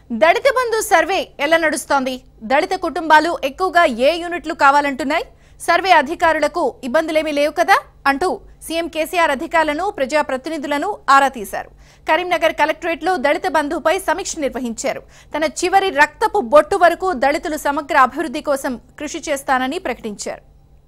దళిత బంధు survey ఎలా నడుస్తోంది దళిత కుటుంబాలు ఎక్కువగా ఏ యూనిట్లు కావాలంటున్నాయి సర్వే అధికారులకు ఇబ్బందులేమీ లేవు కదా అంటూ సీఎం కేసీఆర్ అధికారులను ప్రజాప్రతినిధులను ఆరా తీశారు కరీంనగర్ కలెక్టరేట్లో దళిత బంధుపై సమీక్ష నిర్వహించారు తన చివరి రక్తపు బొట్టు వరకు దళితులు సమగ్ర అభివృద్ధి కోసం కృషి చేస్తానని ప్రకటించారు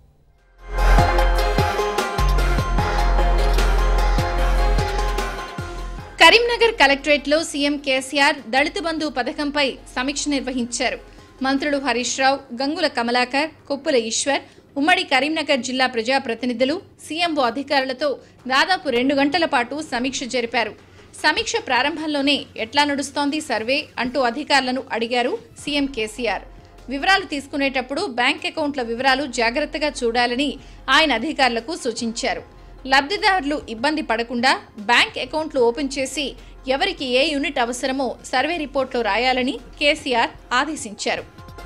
కరీంనగర్ కలెక్టరేట్లో సీఎం కేసీఆర్ దళిత బంధు పథకంపై సమీక్ష నిర్వహించారు మంత్రులు హరీష్ రావు గంగుల కమలాకర్ కొప్పుల ఈశ్వర్ ఉమ్మడి కరీంనగర్ జిల్లా ప్రజాప్రతినిధులు సీఎంఓ అధికారులతో దాదాపు రెండు గంటల పాటు సమీక్ష జరిపారు సమీక్ష ప్రారంభంలోనే ఎట్లా నడుస్తోంది సర్వే అంటూ అధికారులను అడిగారు సీఎం కేసీఆర్ వివరాలు తీసుకునేటప్పుడు బ్యాంక్ అకౌంట్ల వివరాలు జాగ్రత్తగా చూడాలని ఆయన అధికారులకు సూచించారు లబ్ధిదారులు ఇబ్బంది పడకుండా బ్యాంక్ అకౌంట్లు ఓపెన్ చేసి ఎవరికి ఏ యూనిట్ అవసరమో సర్వే రిపోర్ట్లో రాయాలని కేసీఆర్ ఆదేశించారు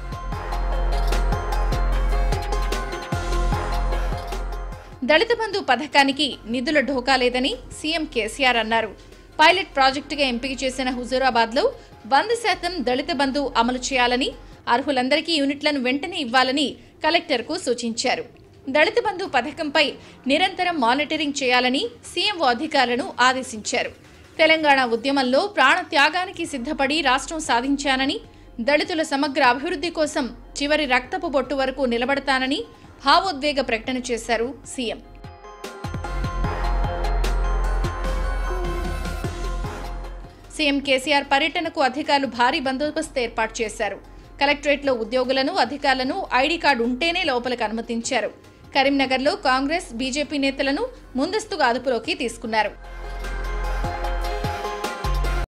దళిత బంధు పథకానికి నిధుల ఢోకా లేదని సీఎం కేసీఆర్ అన్నారు పైలట్ ప్రాజెక్టుగా ఎంపిక చేసిన హుజూరాబాద్లో వంద శాతం దళిత బంధు అమలు చేయాలని అర్హులందరికీ యూనిట్లను వెంటనే ఇవ్వాలని కలెక్టర్కు సూచించారు దళిత బంధు పథకంపై నిరంతరం మానిటరింగ్ చేయాలని సీఎంఓ అధికారులను ఆదేశించారు తెలంగాణ ఉద్యమంలో ప్రాణ త్యాగానికి సిద్ధపడి రాష్ట్రం సాధించానని దళితుల సమగ్ర అభివృద్ధి కోసం చివరి రక్తపు బొట్టు వరకు నిలబడతానని భావోద్వేగ ప్రకటన చేశారు సీఎం సీఎం కేసీఆర్ పర్యటనకు అధికారులు భారీ బందోబస్తు ఏర్పాటు చేశారు కలెక్టరేట్లో ఉద్యోగులను అధికారులను ఐడీ కార్డు ఉంటేనే లోపలికి అనుమతించారు కరీంనగర్లో కాంగ్రెస్ బీజేపీ నేతలను ముందస్తుగా అదుపులోకి తీసుకున్నారు